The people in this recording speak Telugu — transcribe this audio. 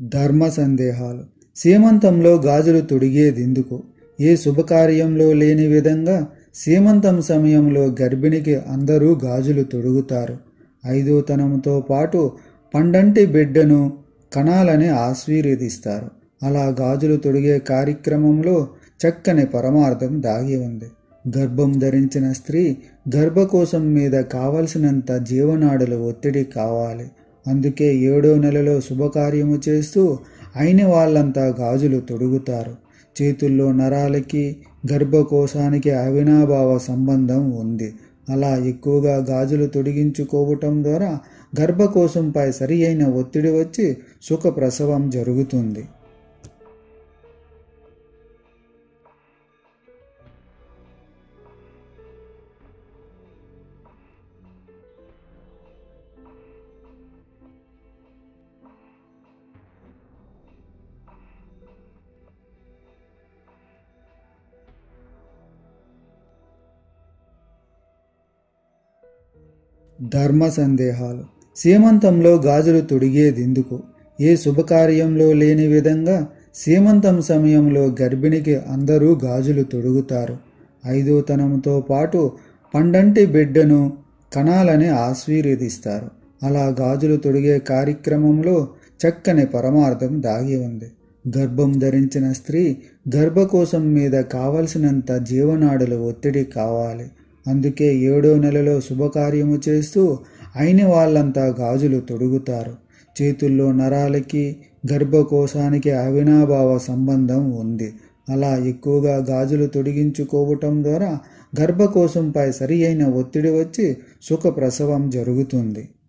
ధర్మ సందేహాలు సీమంతంలో గాజులు తొడిగేదెందుకు ఏ శుభకార్యంలో లేని విధంగా సీమంతం సమయంలో గర్భిణికి అందరూ గాజులు తొడుగుతారు ఐదోతనంతో పాటు పండంటి బిడ్డను కణాలని ఆశీర్వదిస్తారు అలా గాజులు తొడిగే కార్యక్రమంలో చక్కని పరమార్థం దాగి ఉంది గర్భం ధరించిన స్త్రీ గర్భకోశం మీద కావలసినంత జీవనాడుల ఒత్తిడి కావాలి అందుకే ఏడో నెలలో శుభకార్యము చేస్తూ అయిన వాళ్ళంతా గాజులు తొడుగుతారు చేతుల్లో నరాలకి గర్భకోశానికి అవినాభావ సంబంధం ఉంది అలా ఎక్కువగా గాజులు తొడిగించుకోవటం ద్వారా గర్భకోశంపై సరి అయిన ఒత్తిడి వచ్చి సుఖప్రసవం జరుగుతుంది ధర్మ సందేహాలు సీమంతంలో గాజులు తొడిగేదెందుకు ఏ శుభకార్యంలో లేని విధంగా సీమంతం సమయంలో గర్భిణికి అందరూ గాజులు తొడుగుతారు ఐదోతనంతో పాటు పండంటి బిడ్డను కణాలని ఆశీర్వదిస్తారు అలా గాజులు తొడిగే కార్యక్రమంలో చక్కని పరమార్థం దాగి ఉంది గర్భం ధరించిన స్త్రీ గర్భకోశం మీద కావలసినంత జీవనాడుల ఒత్తిడి కావాలి అందుకే ఏడో నెలలో శుభకార్యము చేస్తూ అయిన వాళ్ళంతా గాజులు తొడుగుతారు చేతుల్లో నరాలకి గర్భకోశానికి అవినాభావ సంబంధం ఉంది అలా ఎక్కువగా గాజులు తొడిగించుకోవటం ద్వారా గర్భకోశంపై సరి అయిన ఒత్తిడి వచ్చి సుఖప్రసవం జరుగుతుంది